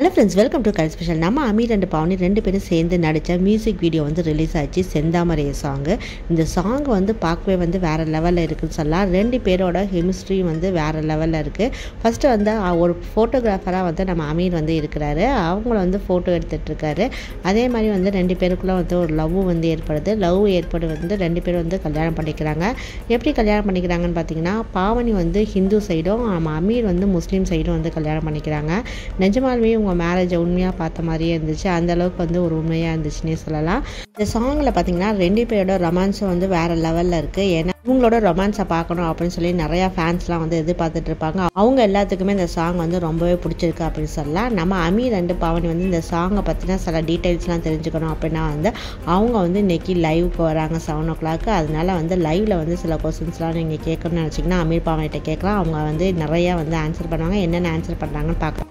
hello friends welcome to கல் special நம்ம Aamir and பவனி ரெண்டு பேரும் சேர்ந்து நடித்த மியூசிக் வீடியோ வந்து ரிலீஸ் ஆச்சு செந்தாமரைய சாங்கு இந்த சாங் வந்து பார்க்கவே வந்து வேறு லெவலில் இருக்குன்னு சொல்லலாம் ரெண்டு பேரோட கெமிஸ்ட்ரி வந்து வேறு லெவலில் இருக்குது ஃபஸ்ட்டு வந்து அ- ஒரு ஃபோட்டோகிராஃபராக வந்து நம்ம அமீர் வந்து இருக்கிறாரு அவங்கள வந்து ஃபோட்டோ எடுத்துகிட்ருக்காரு அதே மாதிரி வந்து ரெண்டு பேருக்குள்ளே வந்து ஒரு லவ் வந்து ஏற்படுது லவ் ஏற்படு வந்து ரெண்டு பேரும் வந்து கல்யாணம் பண்ணிக்கிறாங்க எப்படி கல்யாணம் பண்ணிக்கிறாங்கன்னு பார்த்தீங்கன்னா பாவனி வந்து ஹிந்து சைடும் நம்ம அமீர் வந்து முஸ்லீம் சைடும் வந்து கல்யாணம் பண்ணிக்கிறாங்க நிஜமாலுமே உங்கள் மேரேஜை உண்மையாக பார்த்த மாதிரியே இருந்துச்சு அந்த அளவுக்கு வந்து ஒரு உண்மையாக இருந்துச்சுன்னே சொல்லலாம் இந்த சாங்கில் பார்த்தீங்கன்னா ரெண்டு பேரோட ரொமான்ஸும் வந்து வேறு லெவலில் இருக்குது ஏன்னா இவங்களோட ரொமான்ஸை பார்க்கணும் அப்படின்னு சொல்லி நிறையா ஃபேன்ஸ்லாம் வந்து எதிர்பார்த்துட்டு இருப்பாங்க அவங்க எல்லாத்துக்குமே இந்த சாங் வந்து ரொம்பவே பிடிச்சிருக்கு அப்படின்னு சொல்லலாம் நம்ம அமீர் ரெண்டு பாவனி வந்து இந்த சாங்கை பற்றின சில டீட்டெயில்ஸ்லாம் தெரிஞ்சுக்கணும் அப்படின்னா வந்து அவங்க வந்து இன்னைக்கு லைவுக்கு வராங்க செவன் ஓ கிளாக்கு அதனால வந்து லைவில் வந்து சில கொஸ்டின்ஸ்லாம் நீங்கள் கேட்கணும்னு நினச்சிங்கன்னா அமீர் பாவனிட்ட கேட்கலாம் அவங்க வந்து நிறையா வந்து ஆன்சர் பண்ணுவாங்க என்னென்ன ஆன்சர் பண்ணுறாங்கன்னு பார்க்கலாம்